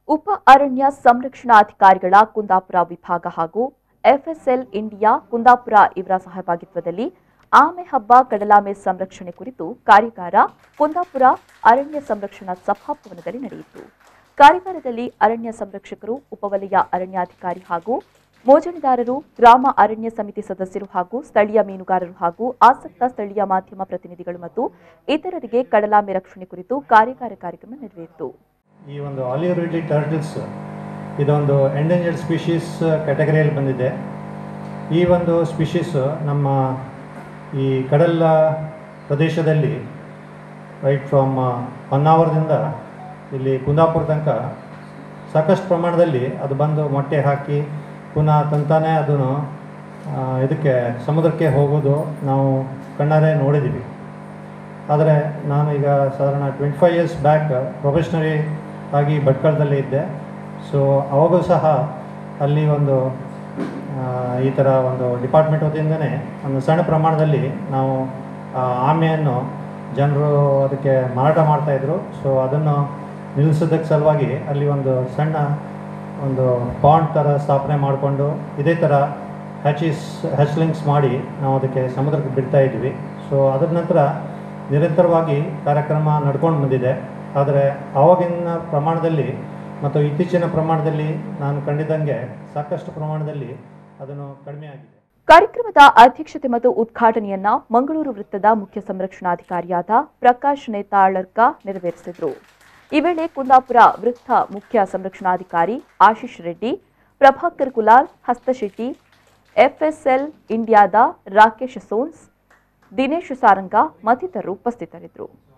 ಉಪ ಅರಣ್ಯ ಸಂರಕ್ಷಣಾಧಿಕಾರಿಗಳ ಕುಂದಾಪುರ ವಿಭಾಗ ಹಾಗೂ ಎಫ್ಎಸ್ಎಲ್ ಇಂಡಿಯಾ ಕುಂದಾಪುರ ಇವರ ಸಹಭಾಗಿತ್ವದಲ್ಲಿ ಆಮೆ ಹಬ್ಬ ಕಡಲಾಮೆ ಸಂರಕ್ಷಣೆ ಕುರಿತು ಕಾರ್ಯಾಗಾರ ಕುಂದಾಪುರ ಅರಣ್ಯ ಸಂರಕ್ಷಣಾ ಸಭಾಭವನದಲ್ಲಿ ನಡೆಯಿತು ಕಾರ್ಯಾಗಾರದಲ್ಲಿ ಅರಣ್ಯ ಸಂರಕ್ಷಕರು ಉಪವಲಯ ಅರಣ್ಯಾಧಿಕಾರಿ ಹಾಗೂ ಮೋಜಣಿದಾರರು ಗ್ರಾಮ ಅರಣ್ಯ ಸಮಿತಿ ಸದಸ್ಯರು ಹಾಗೂ ಸ್ಥಳೀಯ ಮೀನುಗಾರರು ಹಾಗೂ ಆಸಕ್ತ ಸ್ಥಳೀಯ ಮಾಧ್ಯಮ ಪ್ರತಿನಿಧಿಗಳು ಮತ್ತು ಇತರರಿಗೆ ಕಡಲಾಮೆ ರಕ್ಷಣೆ ಕುರಿತು ಕಾರ್ಯಾಗಾರ ಕಾರ್ಯಕ್ರಮ ನಡೆಯಿತು ಈ ಒಂದು ಆಲಿವ್ ರಿಡ್ಲಿ ಟರ್ಟಲ್ಸ್ ಇದೊಂದು ಎಂಡೇಂಜರ್ಡ್ ಸ್ಪೀಷೀಸ್ ಕ್ಯಾಟಗರಿಯಲ್ಲಿ ಬಂದಿದೆ ಈ ಒಂದು ಸ್ಪೀಷೀಸ್ ನಮ್ಮ ಈ ಕಡಲ ಪ್ರದೇಶದಲ್ಲಿ ರೈಟ್ ಫ್ರಮ್ ಹೊನ್ನಾವರದಿಂದ ಇಲ್ಲಿ ಕುಂದಾಪುರ ತನಕ ಸಾಕಷ್ಟು ಪ್ರಮಾಣದಲ್ಲಿ ಅದು ಬಂದು ಮೊಟ್ಟೆ ಹಾಕಿ ಪುನಃ ತಂತಾನೆ ಅದನ್ನು ಆ, ಇದಕ್ಕೆ ಸಮುದ್ರಕ್ಕೆ ಹೋಗೋದು ನಾವು ಕಣ್ಣಾರೆ ನೋಡಿದ್ದೀವಿ ಆದರೆ ನಾನು ಈಗ ಸಾಧಾರಣ twenty five years back probationary ಆಗಿ ಭಟ್ಕಳದಲ್ಲಿ ಇದ್ದೆ ಸೊ ಅವಾಗೂ ಸಹ ಅಲ್ಲಿ ಒಂದು ಆ, ಈ ಥರ ಒಂದು ಡಿಪಾರ್ಟ್ಮೆಂಟ್ ವತಿಯಿಂದನೇ ಒಂದು ಸಣ್ಣ ಪ್ರಮಾಣದಲ್ಲಿ ನಾವು ಆ ಆಮೆಯನ್ನು ಜನರು ಅದಕ್ಕೆ ಮಾರಾಟ ಮಾಡ್ತಾಯಿದ್ರು ಸೊ ಅದನ್ನು ನಿಲ್ಲಿಸೋದಕ್ಕೆ ಸಲುವಾಗಿ ಅಲ್ಲಿ ಒಂದು ಸಣ್ಣ ಒಂದು ಪಾಂಡ್ ಥರ ಸ್ಥಾಪನೆ ಮಾಡಿಕೊಂಡು ಇದೇ ಥರ ಹ್ಯಾಚಿಸ್ ಹ್ಯಾಚ್ಲಿಂಗ್ಸ್ ಮಾಡಿ ನಾವು ಅದಕ್ಕೆ ಸಮುದ್ರಕ್ಕೆ ಬಿಡ್ತಾ ಇದ್ವಿ ಸೊ ಅದರ ನಂತರ ನಿರಂತರವಾಗಿ ಕಾರ್ಯಕ್ರಮ ನಡ್ಕೊಂಡು ಬಂದಿದೆ ಆದರೆ ಆವಾಗಿನ ಪ್ರಮಾಣದಲ್ಲಿ ಮತ್ತು ಇತ್ತೀಚಿನ ಪ್ರಮಾಣದಲ್ಲಿ ನಾನು ಕಂಡಿದ್ದಂಗೆ ಸಾಕಷ್ಟು ಪ್ರಮಾಣದಲ್ಲಿ ಅದನ್ನು ಕಡಿಮೆ ಆಗಿದೆ ಕಾರ್ಯಕ್ರಮದ ಅಧ್ಯಕ್ಷತೆ ಮತ್ತು ಉದ್ಘಾಟನೆಯನ್ನ ಮಂಗಳೂರು ವೃತ್ತದ ಮುಖ್ಯ ಸಂರಕ್ಷಣಾಧಿಕಾರಿಯಾದ ಪ್ರಕಾಶ್ ನೇತಾಳರ್ಕ ನೆರವೇರಿಸಿದರು ಈ ವೇಳೆ ಕುಂದಾಪುರ ವೃತ್ತ ಮುಖ್ಯ ಸಂರಕ್ಷಣಾಧಿಕಾರಿ ಆಶೀಶ್ ರೆಡ್ಡಿ ಪ್ರಭಾಕರ್ ಕುಲಾಲ್ ಹಸ್ತಶೆಟ್ಟಿ ಎಫ್ಎಸ್ಎಲ್ ಇಂಡಿಯಾದ ರಾಕೇಶ್ ಸೋನ್ಸ್ ದಿನೇಶ್ ಸಾರಂಗ ಮತ್ತಿತರರು ಉಪಸ್ಥಿತರಿದ್ದರು